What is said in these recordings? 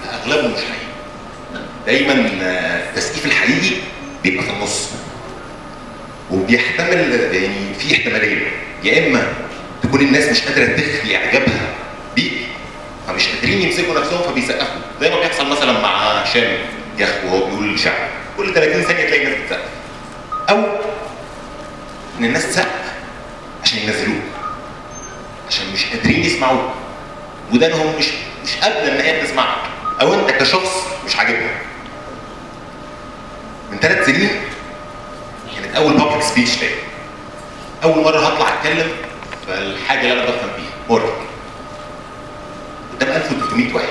اغلبه مش حقيقي دايما آه، التسقيف الحقيقي بيبقى في النص وبيحتمل يعني في احتمالين يا اما تكون الناس مش قادره تخفي اعجابها بيك فمش قادرين يمسكوا نفسهم فبيسقفوا زي ما بيحصل مثلا مع هشام يخ وهو بيقول شعر كل 30 ثانيه تلاقي الناس بتسقف او ان الناس تسقف عشان ينزلوك عشان مش قادرين يسمعوك ودانهم مش مش قابله ان هي تسمعك او انت كشخص مش عاجبها من ثلاث سنين كانت اول بابليك سبيتش ليا اول مره هطلع اتكلم في الحاجه اللي انا بفهم فيها ماركتنج قدام 1300 واحد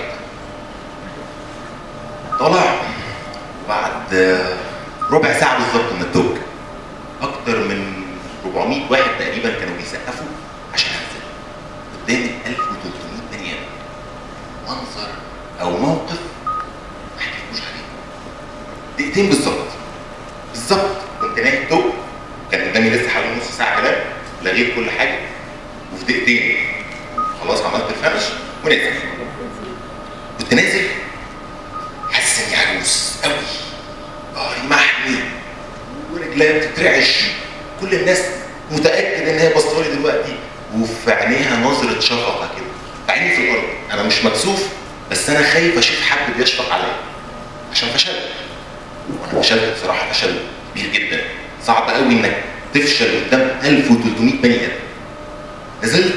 طالع بعد ربع ساعه بالظبط من التوك اكتر من 400 واحد تقريبا كانوا بيسقفوا عشان انزل قدام 1300 بني ادم منظر او موقف ما حكيتلوش عليه دقيقتين بالظبط بالظبط كنت نايم توك كان قدامي لسه حوالي نص ساعه كلام لغيت كل حاجه وفي دقيقتين خلاص عملت الفنش ونازل كنت نازل حاسس اني عجوز قوي ظهري محمي ورجليا بتترعش كل الناس متاكد ان هي باصه لي دلوقتي وفي عينيها نظره شفقه كده عيني في الارض انا مش مكسوف بس انا خايف اشوف حد بيشفق عليا عشان فشلت وانا فشلت بصراحه فشل كبير جدا صعب قوي انك تفشل قدام 1300 بني ادم نزلت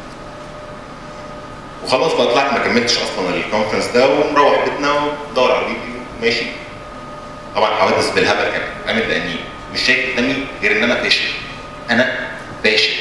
وخلاص بقى طلعت ما كملتش اصلا الكونفرنس ده ومروح بيتنا ودور على بيتي وماشي طبعا حوادث بالهبل كانت قامت لاني مش شايف قدامي غير ان انا فاشل انا فاشل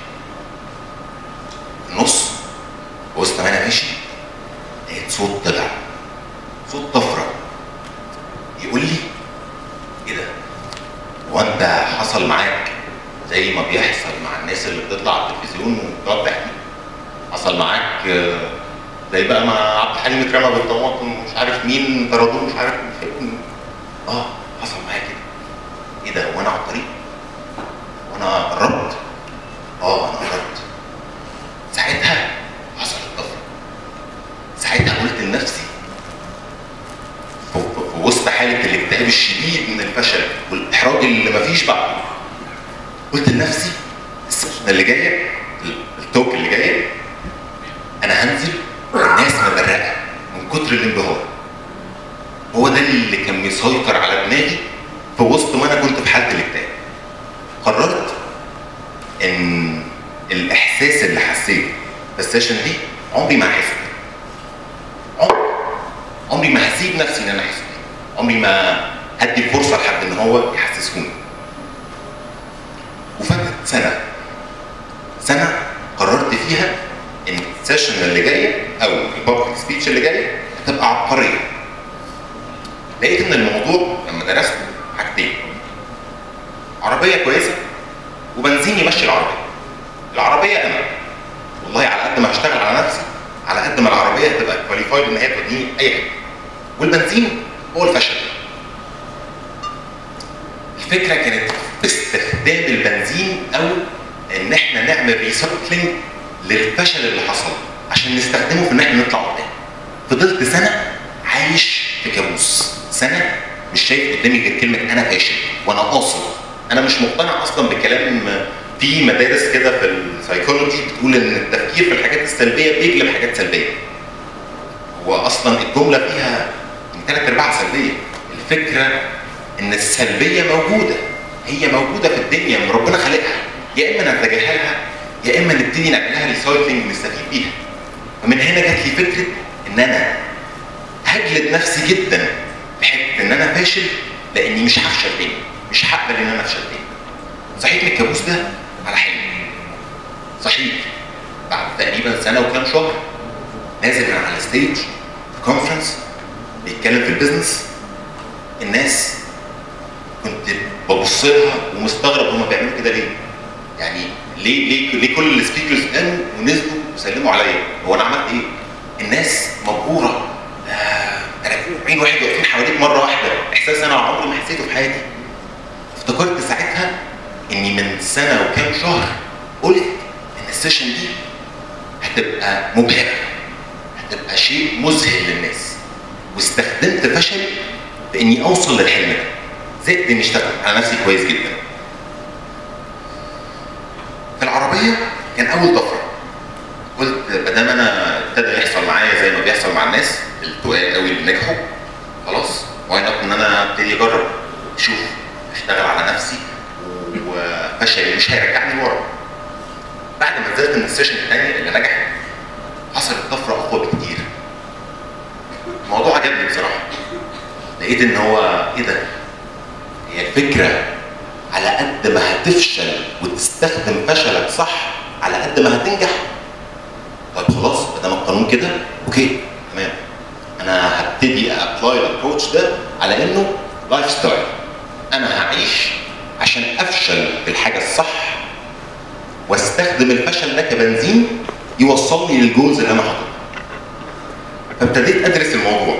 في النص وسط ما انا ماشي لقيت صوت طلع صوت طفره يقول لي ايه ده؟ هو انت حصل معاك زي ما بيحصل مع الناس اللي بتطلع على التلفزيون وبتقعد تحكي حصل معاك آه، زي بقى مع عبد الحليم اترمى بالطماطم ومش عارف مين طردوه مش عارف مين اه حصل معايا كده ايه ده هو انا على الطريق؟ وانا قربت؟ اه انا قربت ساعتها حصلت طفره ساعتها قلت لنفسي في في وسط حاله الاكتئاب الشديد من الفشل والاحراج اللي مفيش بعده قلت لنفسي السنه اللي جايه التوك اللي جايه انا هنزل والناس مبرقه من كتر الانبهار هو ده اللي كان مسيطر على دماغي في وسط ما انا كنت في حاله الاكتئاب قررت ان الاحساس اللي حسيته في السيشن دي عمري ما هحس بيه عمري عمري ما هسيب نفسي ان انا احس بيه عمري ما هدي الفرصه لحد ان هو يحسسهوني وفاتت سنه سنه قررت فيها ان السيشن اللي جايه او البابليك سبيتش اللي جايه هتبقى عبقريه لقيت ان الموضوع لما درسته حاجتين عربيه كويسه وبنزين يمشي العربيه العربيه انا والله على قد ما هشتغل على نفسي على قد ما العربيه هتبقى كواليفايد ان هي توديني اي حته والبنزين هو الفشل الفكره كانت في استخدام البنزين او ان احنا نعمل ريسايكلينج للفشل اللي حصل عشان نستخدمه في ان احنا نطلع قدام فضلت سنه عايش في كابوس سنه مش شايف قدامي غير كلمه انا فاشل وانا قاصد انا مش مقتنع اصلا بكلام في مدارس كده في السايكولوجي بتقول ان التفكير في الحاجات السلبيه بيجلب حاجات سلبيه هو اصلا الجمله فيها من ثلاث ارباع سلبيه الفكره ان السلبيه موجوده هي موجوده في الدنيا من ربنا خالقها يا اما نتجاهلها يا اما نبتدي نعملها ريسايكلينج نستفيد بيها فمن هنا جات لي فكره ان انا هجلد نفسي جدا في حته ان انا فاشل لاني مش هفشل تاني مش هقبل ان انا افشل تاني صحيت من الكابوس ده على حلم صحيت بعد تقريبا سنه وكام شهر نازل من على الستيج في كونفرنس بيتكلم في البيزنس الناس كنت ببص لها ومستغرب هما بيعملوا كده ليه؟ يعني ليه ليه ليه كل السبيكرز قاموا ونزلوا وسلموا عليا؟ هو انا عملت ايه؟ الناس مبهوره آه 40 واحد واقفين حواليك مره واحده احساس انا عمري ما حسيته في حياتي افتكرت ساعتها اني من سنه وكام شهر قلت ان السيشن دي هتبقى مبهره هتبقى شيء مذهل للناس واستخدمت فشلي في اني اوصل للحلم ده زائد اني اشتغل على نفسي كويس جدا في العربيه كان اول طفره قلت ما دام انا ابتدى يحصل معايا زي ما بيحصل مع الناس التقال قوي اللي نجحوا خلاص واي نوت ان انا ابتدي اجرب اشوف اشتغل على نفسي وفشلي مش هيرجعني لورا بعد ما نزلت من السيشن الثاني اللي نجح حصلت طفره اقوى بكتير الموضوع عجبني بصراحه لقيت ان هو ايه ده هي الفكره على قد ما هتفشل وتستخدم فشلك صح على قد ما هتنجح طيب خلاص ما دام القانون كده اوكي تمام انا هبتدي ابلاي الابروتش ده على انه لايف ستايل انا هعيش عشان افشل في الحاجه الصح واستخدم الفشل ده كبنزين يوصلني للجولز اللي انا حاططها فابتديت ادرس الموضوع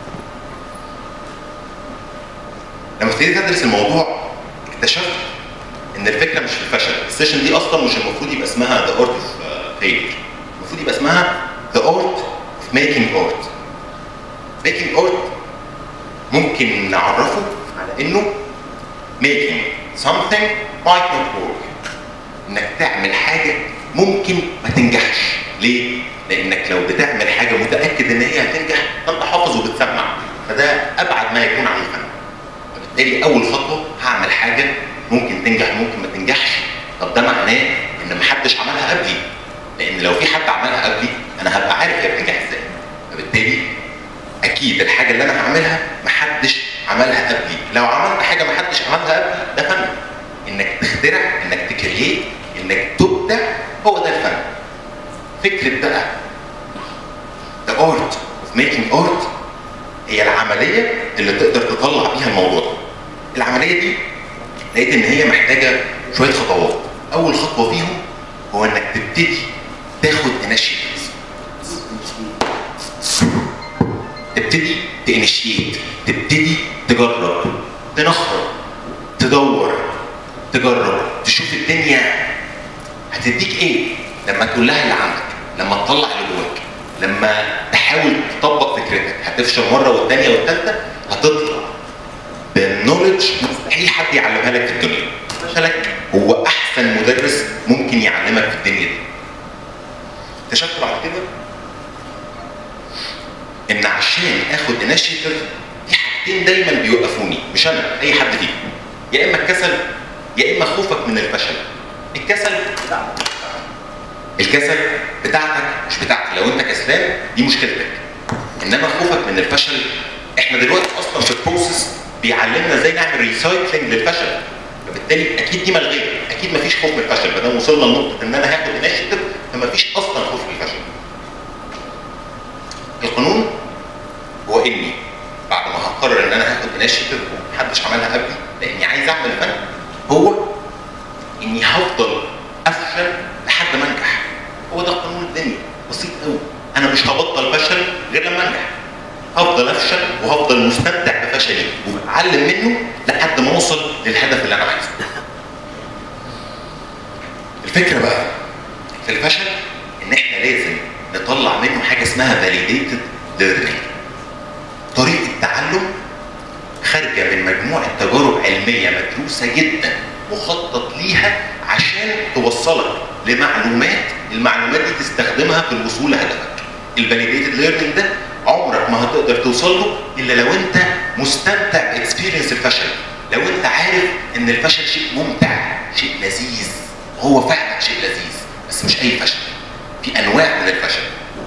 لما ابتديت ادرس الموضوع اكتشفت ان الفكره مش في الفشل السيشن دي اصلا مش المفروض يبقى اسمها ذا ارت اوف فيلير المفروض يبقى اسمها ذا ارت اوف ميكينج ارت ميكينج ارت ممكن نعرفه على انه making something might not work انك تعمل حاجه ممكن ما تنجحش ليه؟ لانك لو بتعمل حاجه متاكد ان هي هتنجح فانت حافظ وبتسمع فده ابعد ما يكون عن الفن فبالتالي اول خطوه هعمل حاجه ممكن تنجح ممكن ما تنجحش طب ده معناه ان محدش عملها قبلي لان لو في حد عملها قبلي انا هبقى عارف هي بتنجح ازاي فبالتالي اكيد الحاجه اللي انا هعملها محدش عملها قبلي لو عملت حاجه محدش عملها قبلي ده فن انك تخترع انك تكريت انك تبدع هو ده الفن فكره بقى the art of making art هي العمليه اللي تقدر تطلع بيها الموضوع ده العمليه دي لقيت ان هي محتاجه شويه خطوات اول خطوه فيهم هو انك تبتدي تاخد انيشيتيفز تبتدي تانيشيت تبتدي تجرب تنخرط تدور تجرب تشوف الدنيا هتديك ايه لما تقول لها اللي عندك لما تطلع اللي جواك لما تحاول تطبق فكرتك هتفشل مره والثانيه والثالثه هتطلع بالنولج مستحيل حد يعلمها لك في الدنيا فشلك هو احسن مدرس ممكن يعلمك في الدنيا دي اكتشفت بعد كده ان عشان اخد انيشيتيف في حاجتين دايما بيوقفوني مش انا اي حد فيكم يا اما الكسل يا اما خوفك من الفشل الكسل بتاعتك الكسل بتاعتك مش بتاعتي لو انت كسلان دي مشكلتك انما خوفك من الفشل احنا دلوقتي اصلا في البروسيس بيعلمنا ازاي نعمل ريسايكلينج للفشل فبالتالي اكيد دي ملغيه اكيد مفيش خوف من الفشل ما دام وصلنا لنقطه ان انا هاخد انيشيتيف فمفيش اصلا خوف من الفشل القانون هو اني بعد ما هقرر ان انا هاخد انيشيتيف ومحدش عملها قبلي لاني عايز اعمل فن هو اني هفضل افشل لحد ما انجح هو ده قانون الدنيا بسيط قوي انا مش هبطل فشل غير لما انجح هفضل افشل وهفضل مستمتع بفشلي وبتعلم منه لحد ما اوصل للهدف اللي انا عايزه الفكره بقى في الفشل ان احنا لازم نطلع منه حاجه اسمها فاليديتد ليرنينج طريقه تعلم خارجه من مجموعه تجارب علميه مدروسه جدا مخطط ليها عشان توصلك لمعلومات المعلومات دي تستخدمها في الوصول لهدفك الفاليديتد ليرنينج ده عمرك ما هتقدر توصل له الا لو انت مستمتع باكسبيرينس الفشل لو انت عارف ان الفشل شيء ممتع شيء لذيذ هو فعلا شيء لذيذ بس مش اي فشل في انواع من الفشل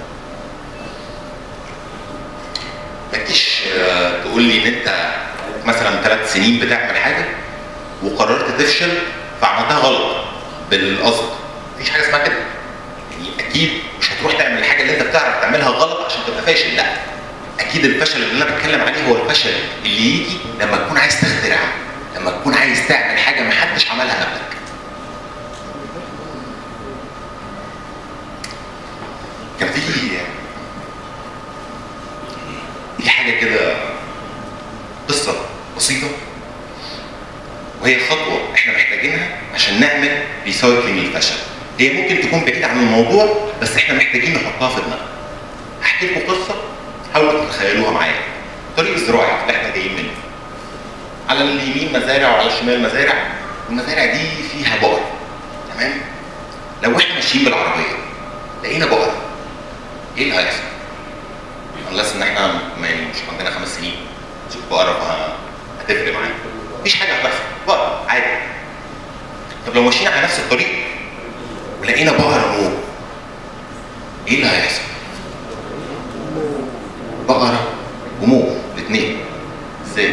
ما تجيش آه، تقول لي ان انت مثلا ثلاث سنين بتعمل حاجه وقررت تفشل فعملتها غلط بالقصد مفيش حاجه اسمها كده يعني اكيد مش هتروح تعمل الحاجه اللي انت بتعرف تعملها غلط عشان تبقى فاشل لا اكيد الفشل اللي انا بتكلم عليه هو الفشل اللي يجي لما تكون عايز تخترع لما تكون عايز تعمل حاجه ما حدش عملها قبلك كان في في حاجه كده قصه بسيطه وهي خطوه احنا محتاجينها عشان نعمل ريسايكلينج الفشل هي ممكن تكون بعيده عن الموضوع بس احنا محتاجين نحطها في دماغنا هحكي لكم قصه حاولوا تتخيلوها معايا الطريق الزراعي اللي احنا جايين منه على اليمين مزارع وعلى الشمال مزارع والمزارع دي فيها بقر تمام لو احنا ماشيين بالعربيه لقينا بقره ايه اللي هيحصل؟ unless ان احنا ما يعني مش عندنا خمس سنين نشوف بقره فهتفرق معانا مفيش حاجه هتحصل بقره عادي طب لو ماشيين على نفس الطريق ولقينا بقره موج ايه اللي هيحصل؟ بقره وموج الاثنين ازاي؟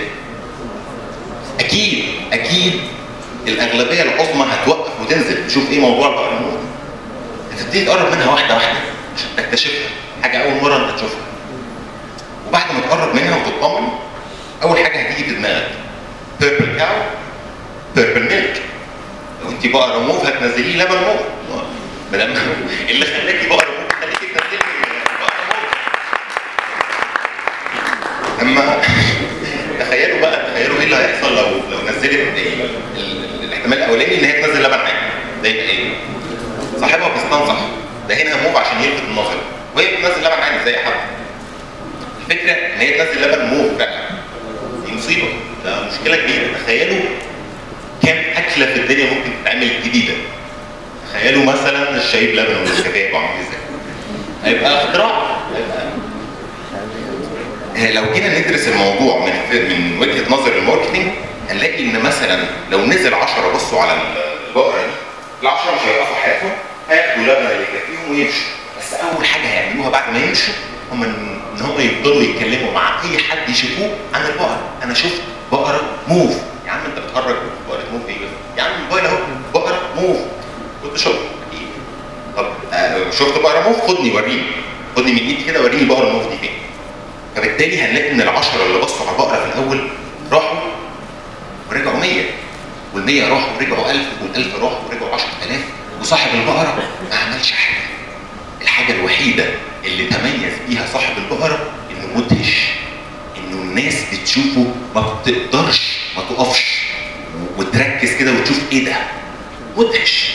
اكيد اكيد الاغلبيه العظمى هتوقف وتنزل تشوف ايه موضوع البقره الموج هتبتدي تقرب منها واحده واحده عشان تكتشفها حاجه اول مره انت تشوفها وبعد ما تقرب منها وتطمن اول حاجه هتيجي في دماغك بيربل كاو بيربل ميلك لو انت بقره موف هتنزلي لبن موف ما دام اللي خلاكي بقره موف خليكي تنزلي بقره موف اما تخيلوا بقى تخيلوا ايه اللي هيحصل لو لو نزلت ايه ال- ال- الاحتمال الاولاني ان هي تنزل لبن عادي ده يبقى ايه؟ صاحبها بيستنصح ده هنا موف عشان يلفت النظر وهي بتنزل لبن عادي زي حد الفكره ان هي تنزل لبن موف بقى دي مصيبه ده مشكله كبيره تخيلوا كام اكله في الدنيا ممكن تتعمل جديده تخيلوا مثلا الشاي بلبن والنسكافيه هيبقوا عاملين ازاي هيبقى اختراع هيبقى آه، لو جينا ندرس الموضوع من من وجهه نظر الماركتنج هنلاقي ان مثلا لو نزل 10 بصوا على البقره دي ال 10 مش هيوقفوا حياتهم هياخدوا لبن اللي يكفيهم ويمشوا بس اول حاجه هيعملوها بعد ما يمشوا هم ان إن هم يفضلوا يتكلموا مع اي حد يشوفوه عن البقره انا شفت بقره موف يا عم انت بتهرج بقره موف ايه بس يا عم الموبايل اهو بقره موف كنت شفت اكيد طب آه، شفت بقره موف خدني وريني خدني من ايدي كده وريني البقره الموف دي فين فبالتالي هنلاقي ان العشرة اللي بصوا على البقرة في الأول راحوا ورجعوا 100 وال 100 راحوا ورجعوا 1000 وال 1000 راحوا ورجعوا 10000 وصاحب البقرة ما عملش حاجة. الحاجة الوحيدة اللي تميز بيها صاحب البقرة إنه مدهش. إنه الناس بتشوفه ما بتقدرش ما تقفش وتركز كده وتشوف إيه ده؟ مدهش.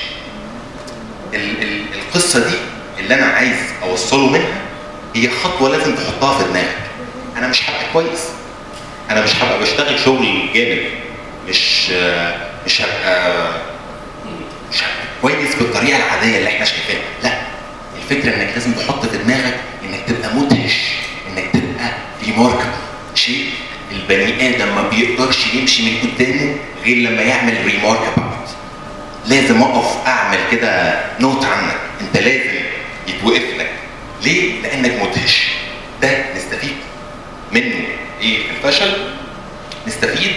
ال- ال- القصة دي اللي أنا عايز أوصله منها هي خطوة لازم تحطها في دماغك. أنا مش هبقى كويس. أنا مش هبقى بشتغل شغل جامد. مش مش هبقى مش هبقى كويس بالطريقة العادية اللي احنا شايفينها. لا. الفكرة إنك لازم تحط في دماغك إنك تبقى مدهش. إنك تبقى ريماركبل. شيء البني آدم ما بيقدرش يمشي من قدامه غير لما يعمل ريماركبل. لازم اقف اعمل كده نوت عنك انت لازم يتوقف لك ليه لانك مدهش ده نستفيد منه ايه في الفشل نستفيد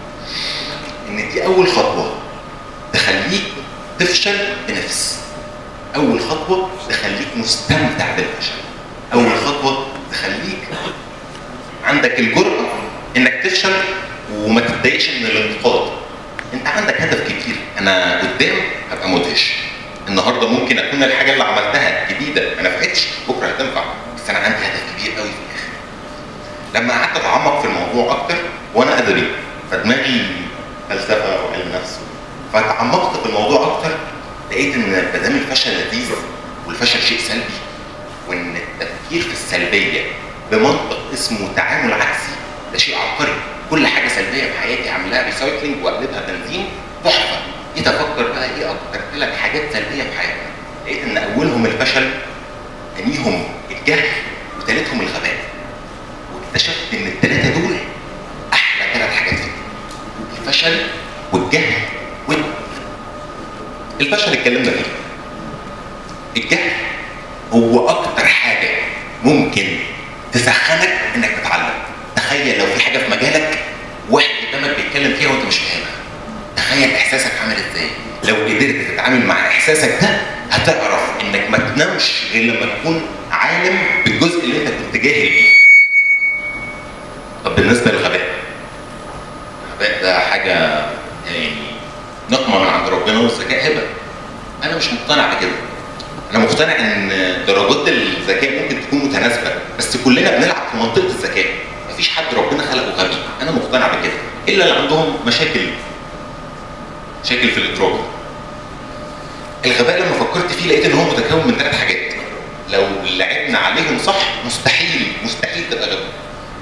ان دي اول خطوه تخليك تفشل بنفس اول خطوه تخليك مستمتع بالفشل اول خطوه تخليك عندك الجرأة انك تفشل وما تتضايقش من الانتقاد انت عندك هدف كبير انا قدام هبقى مدهش النهارده ممكن اكون الحاجه اللي عملتها جديده ما نفعتش بكره هتنفع بس انا عندي هدف كبير قوي في الاخر لما قعدت اتعمق في الموضوع اكتر وانا ادبي فدماغي فلسفه وعلم نفس فتعمقت في الموضوع اكتر لقيت ان ما دام الفشل لذيذ والفشل شيء سلبي وان التفكير في السلبيه بمنطق اسمه تعامل عكسي ده شيء عبقري كل حاجه سلبيه في حياتي اعملها ريسايكلينج واقلبها بنزين تحفه جيت افكر بقى ايه اكتر ثلاث حاجات سلبيه في حياتنا لقيت ان اولهم الفشل ثانيهم الجهل وثالثهم الغباء واكتشفت ان الثلاثه دول احلى ثلاث حاجات فيهم الفشل والجهل وال الفشل اتكلمنا فيه الجهل هو اكتر حاجه ممكن تسخنك انك تتعلم تخيل لو في حاجه في مجالك واحد قدامك بيتكلم فيها وانت مش فاهمها تخيل احساسك عامل ازاي لو قدرت تتعامل مع احساسك ده هتعرف انك ما تنامش غير لما تكون عالم بالجزء اللي انت كنت جاهل بيه طب بالنسبه للغباء الغباء ده حاجه يعني نقمه من عند ربنا والذكاء هبه انا مش مقتنع بكده انا مقتنع ان درجات الذكاء ممكن تكون متناسبه بس كلنا بنلعب في منطقه الذكاء مفيش حد ربنا خلقه غبي انا مقتنع بكده الا اللي عندهم مشاكل مشاكل في الادراك الغباء لما فكرت فيه لقيت ان هو متكون من ثلاث حاجات لو لعبنا عليهم صح مستحيل مستحيل تبقى غبي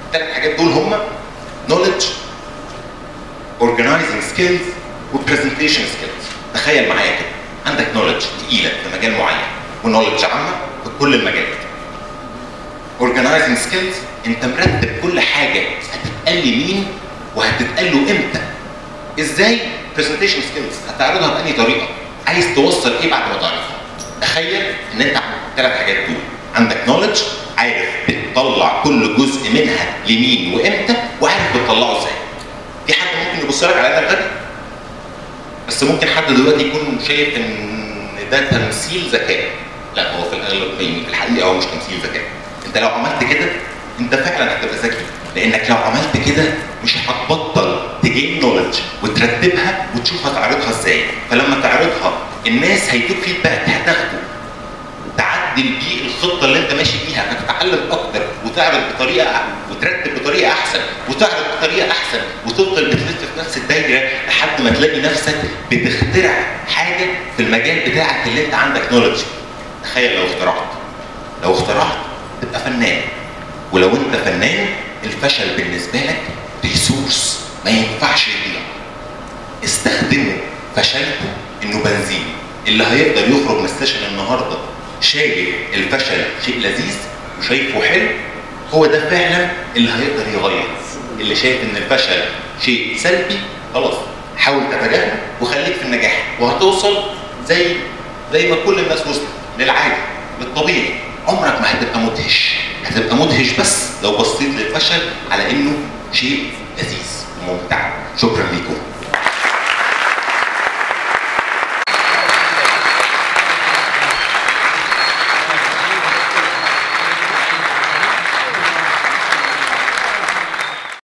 الثلاث حاجات دول هم knowledge organizing skills وpresentation skills تخيل معايا كده عندك knowledge تقيله في مجال معين ونولج عامه في كل المجالات organizing skills انت مرتب كل حاجه هتتقال لمين وهتتقال له امتى ازاي presentation skills هتعرضها بأني طريقه عايز توصل ايه بعد ما تعرضها تخيل ان انت عندك ثلاث حاجات دول عندك knowledge عارف بتطلع كل جزء منها لمين وامتى وعارف بتطلعه ازاي في حد ممكن يبص لك على ده غبي بس ممكن حد دلوقتي يكون شايف ان ده تمثيل ذكاء لا هو في الاغلب في الحقيقه هو مش تمثيل ذكاء انت لو عملت كده انت فعلا هتبقى ذكي لانك لو عملت كده مش هتبطل تجيب نولج وترتبها وتشوف هتعرضها ازاي فلما تعرضها الناس هيدوك فيدباك هتاخده تعدل بيه الخطه اللي انت ماشي بيها هتتعلم اكتر وتعرض بطريقه وترتب بطريقه احسن وتعرض بطريقه احسن وتفضل بتلف في نفس الدايره لحد ما تلاقي نفسك بتخترع حاجه في المجال بتاعك اللي انت عندك نولج تخيل لو اخترعت لو اخترعت تبقى فنان ولو انت فنان الفشل بالنسبه لك ريسورس ما ينفعش يضيع استخدمه فشلته انه بنزين اللي هيقدر يخرج من السيشن النهارده شايف الفشل شيء لذيذ وشايفه حلو هو ده فعلا اللي هيقدر يغير اللي شايف ان الفشل شيء سلبي خلاص حاول تتجاهله وخليك في النجاح وهتوصل زي زي ما كل الناس وصلت للعادي للطبيعي عمرك ما هتبقى مدهش هتبقى مدهش بس لو بصيت للفشل على انه شيء لذيذ وممتع شكرا لكم